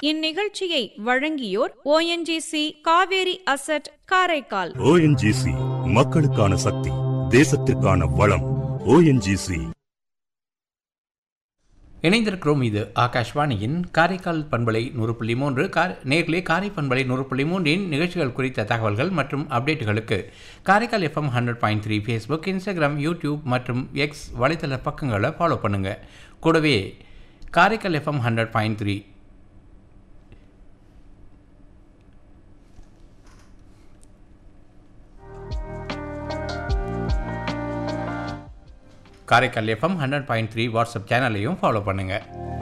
இந்நிகழ்ச்சியை வழங்கியோர் ONGC Cauvery asset Karaikal ONGC மக்களுக்கான சக்தி தேசத்திற்கான வளம் ஓஎன்ஜிசி இணைந்திருக்கிறோம் இது ஆகாஷ்வாணியின் காரைக்கால் பண்பலை நூறு புள்ளி மூன்று கார் நேர்களே காரை பண்பலை நூறு புள்ளி மூன்றின் நிகழ்ச்சிகள் குறித்த தகவல்கள் மற்றும் அப்டேட்டுகளுக்கு Karaikal FM hundred point three Facebook Instagram YouTube மற்றும் எக்ஸ் வலைத்தள பக்கங்களை ஃபாலோ பண்ணுங்கள் கூடவே Karaikal FM hundred point three Karaikal FM hundred point three WhatsApp சேனலையும் ஃபாலோ பண்ணுங்கள்